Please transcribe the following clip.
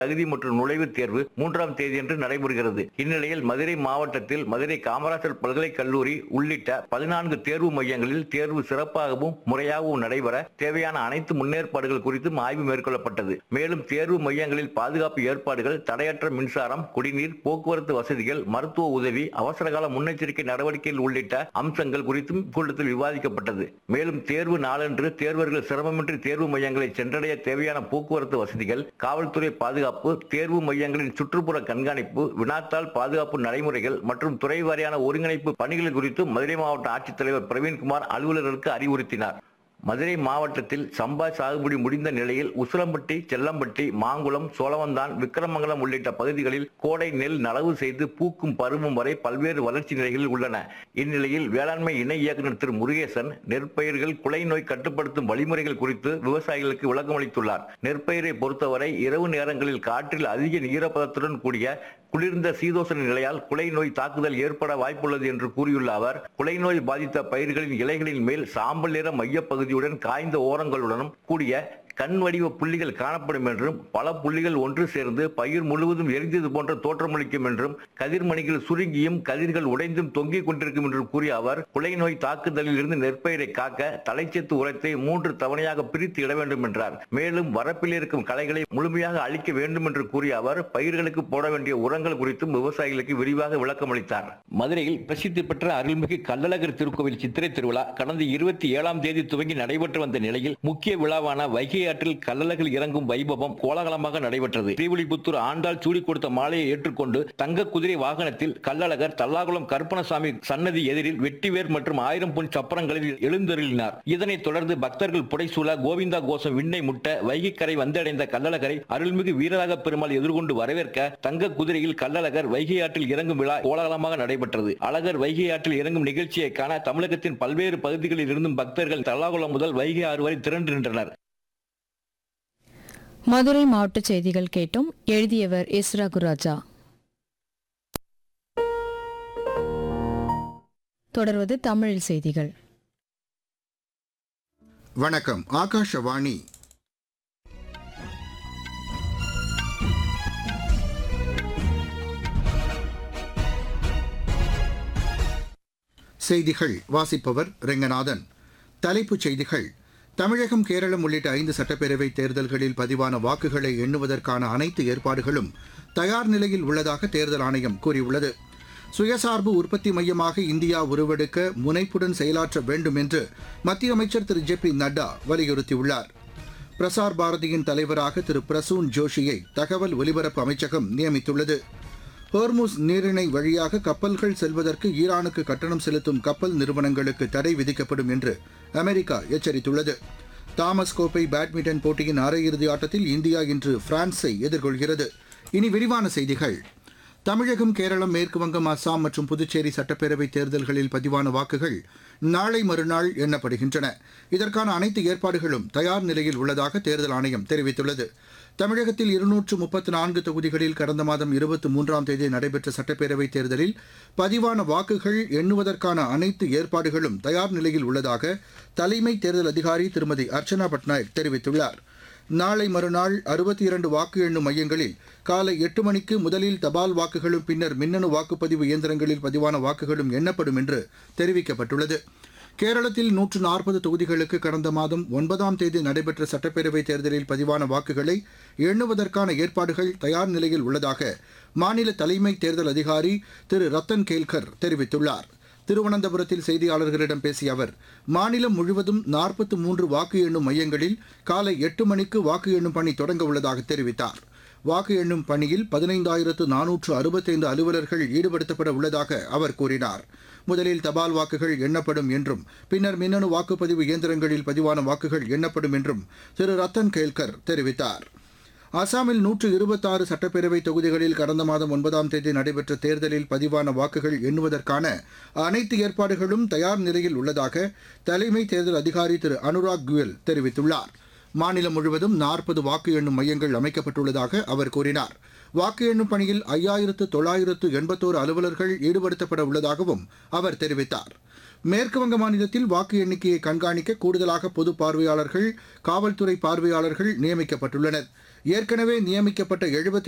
தகுதி மற்றும் நுழைவுத் தேர்வு மூன்றாம் தேதியன்று நடைபெறுகிறது இந்நிலையில் மதுரை மாவட்டத்தில் மதுரை காமராஜர் பல்கலைக் கல்லூரி உள்ளிட்ட பதினான்கு தேர்வு மையங்களில் தேர்வு சிறப்பாகவும் முறையாகவும் நடைபெற தேவையான அனைத்து முன்னேற்பாடுகள் குறித்தும் ஆய்வு மேற்கொள்ளப்பட்டது மேலும் தேர்வு மையங்களில் பாதுகாப்பு ஏற்பாடுகள் தடையற்ற மின்சாரம் குடிநீர் போக்குவரத்து வசதிகள் மருத்துவ உதவி அவசரகால முன்னெச்சரிக்கை நடவடிக்கைகள் உள்ளிட்ட அம்சங்கள் குறித்தும் கூட்டத்தில் விவாதிக்கப்பட்டது மேலும் தேர்வு நாளன்று தேர்வர்கள் சிரமமின்றி தேர்வு மையங்களை சென்றடைய தேவையான போக்குவரத்து வசதிகள் காவல்துறை பாதுகாப்பு தேர்வு மையங்களின் சுற்றுப்புற கண்காணிப்பு வினாத்தாள் பாதுகாப்பு நடைமுறைகள் மற்றும் துறை வாரியான ஒருங்கிணைப்பு பணிகள் குறித்து மதுரை மாவட்ட ஆட்சித்தலைவர் பிரவீன்குமார் அலுவலர்களுக்கு அறிவுறுத்தினார் மதுரை மாவட்டத்தில் சம்பா சாகுபடி முடிந்த நிலையில் உசிலம்பட்டி செல்லம்பட்டி மாங்குளம் சோழவந்தான் விக்கிரமங்கலம் உள்ளிட்ட பகுதிகளில் கோடை நெல் நடவு செய்து பூக்கும் பருவம் வரை பல்வேறு வளர்ச்சி நிலைகளில் உள்ளன இந்நிலையில் வேளாண்மை இணை இயக்குநர் திரு முருகேசன் நெற்பயிர்கள் குலை நோய் கட்டுப்படுத்தும் வழிமுறைகள் குறித்து விவசாயிகளுக்கு விளக்கம் அளித்துள்ளார் நெற்பயிரை பொறுத்தவரை இரவு நேரங்களில் காற்றில் அதிக ஈரப்பதத்துடன் கூடிய குளிர்ந்த சீதோசன நிலையால் குலை நோய் தாக்குதல் ஏற்பட வாய்ப்புள்ளது என்று கூறியுள்ள அவர் குலை நோய் பாதித்த பயிர்களின் இலைகளின் மேல் சாம்பல் நிற மையப்பகுதியுடன் காய்ந்த ஓரங்களுடனும் கூடிய கண் வடிவ புள்ளிகள் காணப்படும் என்றும் பல புள்ளிகள் ஒன்று சேர்ந்து பயிர் முழுவதும் எரிந்தது போன்ற தோற்றமளிக்கும் என்றும் கதிர்மணிகள் சுருங்கியும் கதிர்கள் உடைந்தும் தொங்கிக் கொண்டிருக்கும் என்றும் கூறிய அவர் குலை நோய் தாக்குதலில் இருந்து நெற்பயிரை காக்க தலைச்சத்து உரத்தை மூன்று தவணையாக பிரித்து இட வேண்டும் என்றார் மேலும் வரப்பில் இருக்கும் களைகளை முழுமையாக அழிக்க வேண்டும் என்று கூறிய அவர் பயிர்களுக்கு போட வேண்டிய உரங்கள் குறித்தும் விவசாயிகளுக்கு விரிவாக விளக்கம் அளித்தார் மதுரையில் பிரசித்தி பெற்ற அருள்மிகு கள்ளழகர் திருக்கோவில் சித்திரை திருவிழா கடந்த இருபத்தி ஏழாம் தேதி துவங்கி நடைபெற்று வந்த நிலையில் முக்கிய விழாவான வைகை ஆற்றில் கள்ளழகர் இறங்கும் வைபவம் கோலாகலமாக நடைபெற்றது ஸ்ரீவில்லிபுத்தூர் ஆண்டாள் சூடி கொடுத்த மாலையை ஏற்றுக்கொண்டு தங்க குதிரை வாகனத்தில் கள்ளழகர் தல்லாகுளம் கருப்பணசாமி சன்னதி எதிரில் வெட்டிவேர் மற்றும் ஆயிரம் பொன் சப்பரங்களில் எழுந்தருளினார் இதனைத் தொடர்ந்து பக்தர்கள் புடைசூழ கோவிந்தா கோஷம் விண்ணை முட்ட வைகைக்கரை வந்தடைந்த கள்ளழகரை அருள்மிகு வீரராக பெருமாள் எதிர்கொண்டு வரவேற்க தங்க குதிரையில் கள்ளழகர் வைகை ஆற்றில் இறங்கும் விழா கோலாகலமாக நடைபெற்றது அழகர் வைகை ஆற்றில் இறங்கும் நிகழ்ச்சியை காண தமிழகத்தின் பல்வேறு பகுதிகளில் இருந்தும் பக்தர்கள் தல்லாகுளம் முதல் வைகை ஆறு வரை திரண்டு நின்றனர் மதுரை மாவட்ட செய்திகள் கேட்டோம் எழுதியவர் எஸ் ரகுராஜா தொடர்வது தமிழில் செய்திகள் வணக்கம் ஆகாஷவாணி செய்திகள் வாசிப்பவர் ரெங்கநாதன் தலைப்புச் செய்திகள் தமிழகம் கேரளம் உள்ளிட்ட ஐந்து சட்டப்பேரவை தேர்தல்களில் பதிவான வாக்குகளை எண்ணுவதற்கான அனைத்து ஏற்பாடுகளும் தயார் நிலையில் உள்ளதாக தேர்தல் ஆணையம் கூறியுள்ளது சுயசார்பு உற்பத்தி மையமாக இந்தியா உருவெடுக்க முனைப்புடன் செயலாற்ற வேண்டும் என்று மத்திய அமைச்சர் திரு ஜே பி நட்டா வலியுறுத்தியுள்ளார் பிரசார் பாரதியின் தலைவராக திரு பிரசூன் ஜோஷியை தகவல் ஒலிபரப்பு அமைச்சகம் நியமித்துள்ளது ஹோர்முஸ் நீரிணை வழியாக கப்பல்கள் செல்வதற்கு ஈரானுக்கு கட்டணம் செலுத்தும் கப்பல் நிறுவனங்களுக்கு தடை விதிக்கப்படும் என்று அமெரிக்கா எச்சரித்துள்ளது தாமஸ் கோப்பை பேட்மிண்டன் போட்டியின் அரையிறுதி ஆட்டத்தில் இந்தியா இன்று பிரான்ஸை எதிர்கொள்கிறது இனி விரிவான செய்திகள் தமிழகம் கேரளம் மேற்குவங்கம் அஸ்ஸாம் மற்றும் புதுச்சேரி சட்டப்பேரவை தேர்தல்களில் பதிவான வாக்குகள் நாளை மறுநாள் எண்ணப்படுகின்றன இதற்கான அனைத்து ஏற்பாடுகளும் தயார் நிலையில் உள்ளதாக தேர்தல் ஆணையம் தெரிவித்துள்ளது தமிழகத்தில் இருநூற்று முப்பத்து நான்கு தொகுதிகளில் கடந்த மாதம் இருபத்தி மூன்றாம் தேதி நடைபெற்ற சட்டப்பேரவைத் தேர்தலில் பதிவான வாக்குகள் எண்ணுவதற்கான அனைத்து ஏற்பாடுகளும் தயார் நிலையில் உள்ளதாக தலைமை தேர்தல் அதிகாரி திருமதி அர்ச்சனா பட்நாயக் தெரிவித்துள்ளார் நாளை மறுநாள் அறுபத்தி இரண்டு வாக்கு எண்ணும் மையங்களில் காலை எட்டு மணிக்கு முதலில் தபால் வாக்குகளும் பின்னர் மின்னணு வாக்குப்பதிவு இயந்திரங்களில் பதிவான வாக்குகளும் எண்ணப்படும் என்று தெரிவிக்கப்பட்டுள்ளது கேரளத்தில் நூற்று நாற்பது தொகுதிகளுக்கு கடந்த மாதம் ஒன்பதாம் தேதி நடைபெற்ற சட்டப்பேரவைத் தேர்தலில் பதிவான வாக்குகளை எண்ணுவதற்கான ஏற்பாடுகள் தயார் நிலையில் உள்ளதாக மாநில தலைமை தேர்தல் அதிகாரி திரு ரத்தன் கேல்கர் தெரிவித்துள்ளார் திருவனந்தபுரத்தில் செய்தியாளர்களிடம் பேசிய அவர் மாநிலம் முழுவதும் நாற்பத்தி மூன்று வாக்கு எண்ணும் மையங்களில் காலை எட்டு மணிக்கு வாக்கு எண்ணும் பணி தொடங்க உள்ளதாக தெரிவித்தார் வாக்கு எண்ணும் பணியில் பதினைந்தாயிரத்து நானூற்று அறுபத்தைந்து அலுவலர்கள் ஈடுபடுத்தப்பட உள்ளதாக அவர் கூறினார் முதலில் தபால் வாக்குகள் எண்ணப்படும் என்றும் பின்னர் மின்னணு வாக்குப்பதிவு இயந்திரங்களில் பதிவான வாக்குகள் எண்ணப்படும் என்றும் திரு ரத்தன் கேல்கர் தெரிவித்தார் அசாமில் நூற்று இருபத்தாறு சட்டப்பேரவை தொகுதிகளில் கடந்த மாதம் ஒன்பதாம் தேதி நடைபெற்ற தேர்தலில் பதிவான வாக்குகள் எண்ணுவதற்கான அனைத்து ஏற்பாடுகளும் தயார் நிலையில் உள்ளதாக தலைமை தேர்தல் அதிகாரி திரு அனுராக் குயல் தெரிவித்துள்ளார் மாநிலம் முழுவதும் நாற்பது வாக்கு எண்ணும் மையங்கள் அமைக்கப்பட்டுள்ளதாக அவர் கூறினார் வாக்கு எண்ணும் பணியில் ஐயாயிரத்து தொள்ளாயிரத்து எண்பத்தோரு அலுவலர்கள் ஈடுபடுத்தப்பட உள்ளதாகவும் அவர் தெரிவித்தார் மேற்குவங்க மாநிலத்தில் வாக்கு எண்ணிக்கையை கண்காணிக்க கூடுதலாக பொது பார்வையாளர்கள் காவல்துறை பார்வையாளர்கள் நியமிக்கப்பட்டுள்ளனர் ஏற்கனவே நியமிக்கப்பட்ட 78